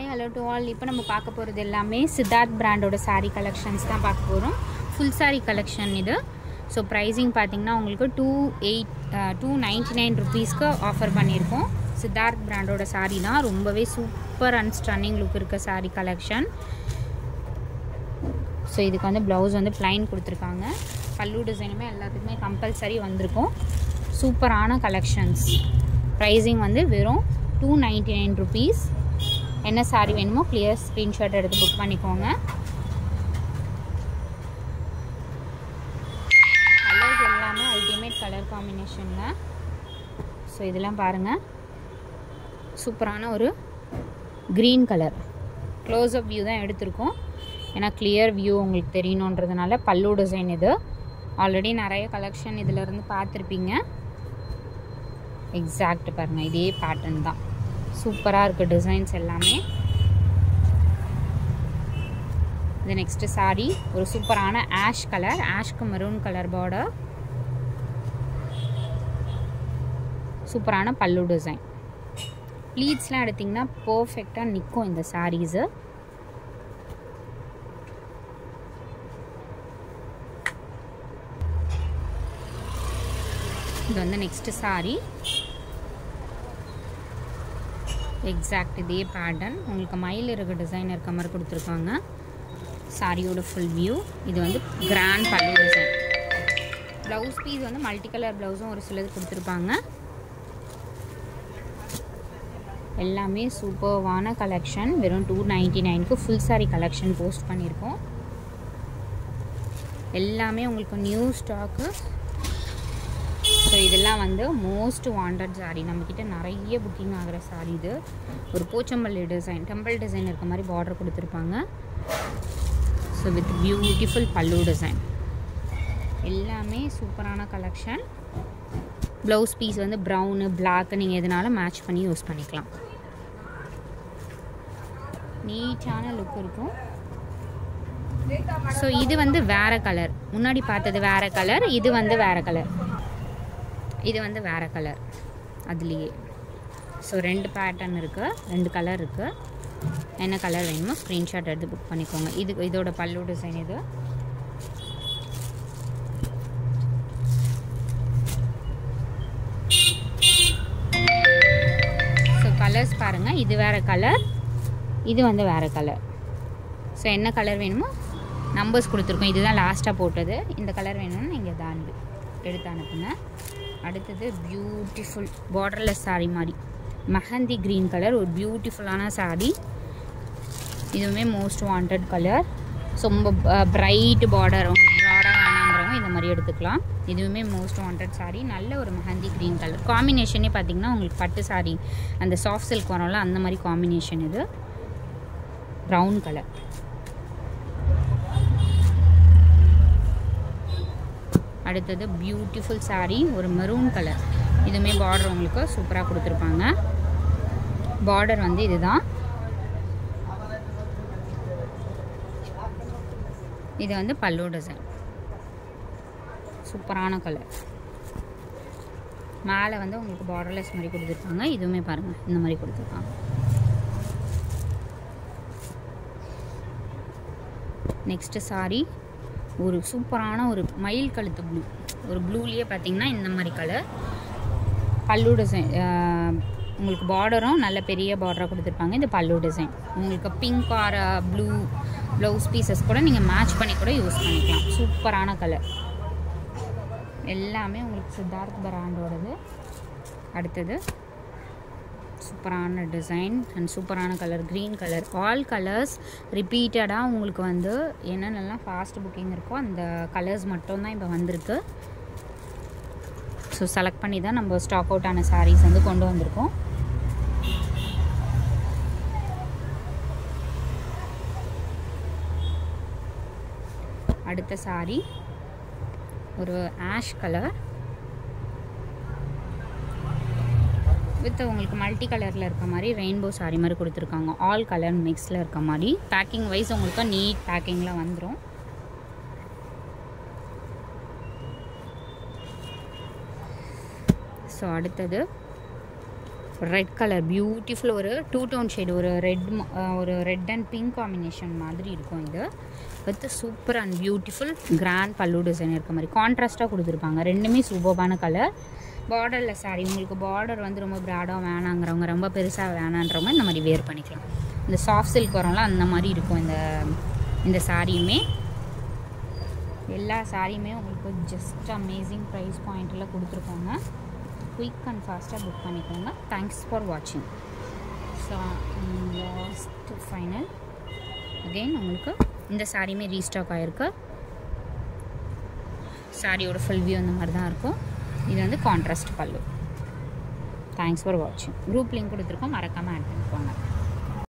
hi hello to all இப்போ நம்ம பார்க்க போகிறது எல்லாமே சித்தார்த் பிராண்டோட saree கலெக்ஷன்ஸ் தான் பார்க்க போகிறோம் ஃபுல் saree கலெக்ஷன் இது ஸோ ப்ரைஸிங் பார்த்தீங்கன்னா உங்களுக்கு two eight two ninety nine ருபீஸ்க்கு ஆஃபர் பண்ணியிருக்கோம் சித்தார்த் பிராண்டோட saree தான் ரொம்பவே சூப்பர் அண்ட் ஸ்டன்னிங் லுக் இருக்க saree கலெக்ஷன் ஸோ இதுக்கு வந்து ப்ளவுஸ் வந்து ப்ளைன் கொடுத்துருக்காங்க பல்லு டிசைனுமே எல்லாத்துக்குமே கம்பல்சரி வந்திருக்கும் சூப்பரான கலெக்ஷன்ஸ் ப்ரைஸிங் வந்து வெறும் டூ நைன்ட்டி நைன் ருபீஸ் என்ன saree வேணுமோ கிளியர் ஸ்க்ரீன்ஷாட் எடுத்து புக் பண்ணிக்கோங்க கலர்ஸ் எல்லாமே அல்டிமேட் கலர் காம்பினேஷனில் ஸோ இதெல்லாம் பாருங்கள் சூப்பரான ஒரு க்ரீன் கலர் க்ளோஸ்அப் வியூ தான் எடுத்திருக்கோம் ஏன்னா கிளியர் வியூ உங்களுக்கு தெரியணுன்றதுனால பல்லு டிசைன் இது ஆல்ரெடி நிறைய கலெக்ஷன் இதிலேருந்து பார்த்துருப்பீங்க எக்ஸாக்ட் பாருங்கள் இதே பேட்டர்ன் தான் சூப்பராக இருக்குது டிசைன்ஸ் எல்லாமே இது நெக்ஸ்ட்டு saree ஒரு சூப்பரான ஆஷ் கலர் ஆஷ்க்கு மெரூன் கலர் பார்டர் சூப்பரான பல்லு டிசைன் ப்ளீட்ஸ்லாம் எடுத்திங்கன்னா பர்ஃபெக்டாக நிற்கும் இந்த சாரீஸு இது வந்து நெக்ஸ்ட் saree எக்ஸாக்ட் இதே பேட்டர்ன் உங்களுக்கு மயில் இருக்க டிசைன் இருக்க மாதிரி கொடுத்துருக்காங்க சாரியோட ஃபுல் வியூ இது வந்து grand pallu design blouse piece வந்து மல்டி கலர் ப்ளவுஸும் ஒரு சிலது கொடுத்துருப்பாங்க எல்லாமே சூப்பர்வான கலெக்ஷன் வெறும் டூ நைன்ட்டி நைனுக்கு ஃபுல் சாரீ கலெக்ஷன் போஸ்ட் பண்ணியிருக்கோம் எல்லாமே உங்களுக்கு நியூ ஸ்டாக்கு ஸோ இதெல்லாம் வந்து மோஸ்ட் வாண்டட் சாரீ நம்மக்கிட்ட நிறைய புக்கிங் ஆகிற சாரீ இது ஒரு போச்சம்பள்ளி டிசைன் டெம்பிள் டிசைன் இருக்க மாதிரி பார்டர் கொடுத்துருப்பாங்க so with beautiful pallu design எல்லாமே சூப்பரான கலெக்ஷன் ப்ளவுஸ் பீஸ் வந்து ப்ரௌனு பிளாக் நீங்கள் எதனாலும் மேட்ச் பண்ணி யூஸ் பண்ணிக்கலாம் நீட்டான லுக் இருக்கும் ஸோ இது வந்து வேறு கலர் முன்னாடி பார்த்தது வேறு கலர் இது வந்து வேறு கலர் இது வந்து வேறு கலர் அதுலேயே ஸோ ரெண்டு பேட்டர்ன் இருக்குது ரெண்டு கலர் இருக்குது என்ன கலர் வேணுமோ ஸ்க்ரீன்ஷாட் எடுத்து புக் பண்ணிக்கோங்க இது இதோட பல்லு டிசைன் இது ஸோ கலர்ஸ் பாருங்கள் இது வேறு கலர் இது வந்து வேறு கலர் ஸோ என்ன கலர் வேணுமோ நம்பர்ஸ் கொடுத்துருக்கோம் இதுதான் லாஸ்ட்டாக போட்டது இந்த கலர் வேணும்னு நீங்கள் தான் எடுத்து அனுப்புங்க அடுத்தது பியூட்டிஃபுல் பார்டர்லெஸ் saree மாதிரி மெஹந்தி க்ரீன் கலர் ஒரு பியூட்டிஃபுல்லான saree இதுவுமே மோஸ்ட் வாண்டட் கலர் ஸோ ரொம்ப ப்ரைட் பார்டர் ப்ராடாக வேணாங்கிறவங்க இந்த மாதிரி எடுத்துக்கலாம் இதுவுமே மோஸ்ட் வாண்டட் saree நல்ல ஒரு மெஹந்தி க்ரீன் கலர் காம்பினேஷனே பார்த்தீங்கன்னா உங்களுக்கு பட்டு saree அந்த சாஃப்ட் சில்க் வரும்ல அந்த மாதிரி காம்பினேஷன் இது ப்ரௌன் கலர் அடுத்தது பியூட்டிஃபுல் saree ஒரு மெரூன் கலர் இதுவுமே பார்டர் உங்களுக்கு சூப்பராக கொடுத்துருப்பாங்க பார்டர் வந்து இதுதான் இது வந்து பல்லு டிசைன் சூப்பரான கலர் மேலே வந்து உங்களுக்கு பார்டர்லெஸ் மாதிரி கொடுத்துருப்பாங்க இதுவுமே பாருங்கள் இந்த மாதிரி கொடுத்துருக்காங்க நெக்ஸ்ட்டு saree ஒரு சூப்பரான ஒரு மயில் கழுத்து ப்ளூ ஒரு ப்ளூலேயே பார்த்தீங்கன்னா இந்த மாதிரி கலர் பல்லு டிசைன் உங்களுக்கு பார்டரும் நல்ல பெரிய பார்டராக கொடுத்துருப்பாங்க இந்த பல்லு டிசைன் உங்களுக்கு pink or blue blouse pieces கூட நீங்கள் மேட்ச் பண்ணி கூட யூஸ் பண்ணிக்கலாம் சூப்பரான கலர் எல்லாமே உங்களுக்கு சித்தார்த் பிராண்டோடது அடுத்தது சூப்பரான டிசைன் அண்ட் சூப்பரான colour green colour all colours ரிப்பீட்டடாக உங்களுக்கு வந்து என்னென்னலாம் ஃபாஸ்ட் புக்கிங் இருக்கோ அந்த கலர்ஸ் மட்டும்தான் இப்போ வந்திருக்கு ஸோ செலக்ட் பண்ணி தான் நம்ம ஸ்டாக் அவுட் ஆன சாரீஸ் வந்து கொண்டு வந்திருக்கோம் அடுத்த சாரீ ஒரு ஆஷ் கலர் வித் உங்களுக்கு மல்டி கலரில் இருக்க மாதிரி ரெயின்போ சாரி மாதிரி கொடுத்துருக்காங்க ஆல் கலர் மிக்ஸில் இருக்க மாதிரி பேக்கிங் வைஸ் உங்களுக்கு நீட் பேக்கிங்கில் வந்துடும் ஸோ அடுத்தது ரெட் கலர் பியூட்டிஃபுல் ஒரு டூ டோன் ஷேடு ஒரு ரெட் ஒரு ரெட் அண்ட் பிங்க் காம்பினேஷன் மாதிரி இருக்கும் இது with super and beautiful grand pallu design இருக்க மாதிரி கான்ட்ராஸ்ட்டாக கொடுத்துருப்பாங்க ரெண்டுமே சூப்பர்பான கலர் பார்டரில் சாரி உங்களுக்கு பார்டர் வந்து ரொம்ப ப்ராடாக வேணாங்கிறவங்க ரொம்ப பெருசாக வேணான்றவங்க இந்த மாதிரி வேர் பண்ணிக்கலாம் இந்த சாஃப்ட் சில்க் வரம்லாம் அந்த மாதிரி இருக்கும் இந்த இந்த சாரியுமே எல்லா சாரியுமே உங்களுக்கு ஜஸ்ட் அமேசிங் ப்ரைஸ் பாயிண்டில் கொடுத்துருக்கோங்க குயிக் அண்ட் ஃபாஸ்ட்டாக புக் பண்ணிக்கோங்க தேங்க்ஸ் ஃபார் வாட்சிங் ஸோ லாஸ்ட் ஃபைனல் அகெயின் உங்களுக்கு இந்த சாரியுமே ரீஸ்டாக் ஆகிருக்கு சாரியோட ஃபுல் வியூ அந்த மாதிரி தான் இருக்கும் இது வந்து கான்ட்ராஸ்ட் பல்லு தேங்க்ஸ் ஃபார் வாட்சிங் குரூப் லிங்க் கொடுத்துருக்கோம் மறக்காமல் ஆட் பண்ணிக்கோங்க